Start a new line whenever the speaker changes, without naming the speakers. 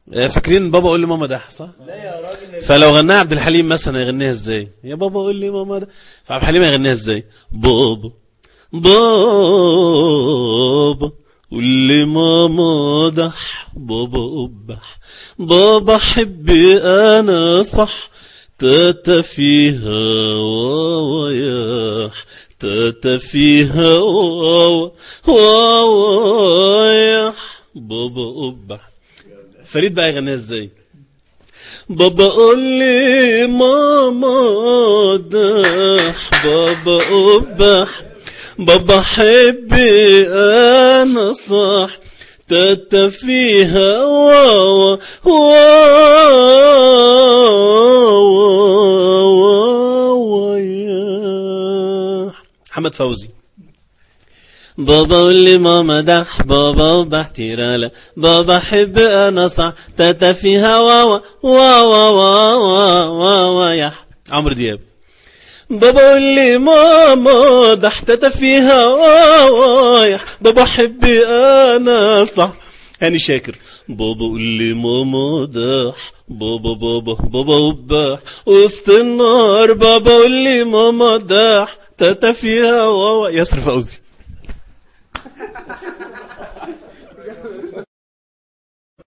آه، فاكرين بابا قول لي ماما ده صح
لا يا راجل
فلو غناها عبد الحليم مثلا يغنيها ازاي يا بابا قول لي ماما ده فعبد الحليم هيغنيها ازاي بابا بابا قول لي ماما دح بابا أبح بابا حبي أنا صح تاتا فيها واوا ياح تاتا فيها واوا واوا ياح بابا أبح فريد بقى يغنيها ازاي بابا قول لي ماما دح بابا أبح بابا حبي أنا صح تاتا فيها واوا واوا يا محمد فوزي بابا قول لي ماما دح بابا بحتيرالا بابا حب انا صح تاتا فيها واوا واوا واوا واوا يا عمرو دياب بابا قول لي ماما ده احتت فيها واوا بابا حبي انا صح هاني شاكر بابا قول لي ماما داح بابا بابا بابا وباح وسط النار بابا قول لي ماما داح تاتا فيها واوا ياسر فوزي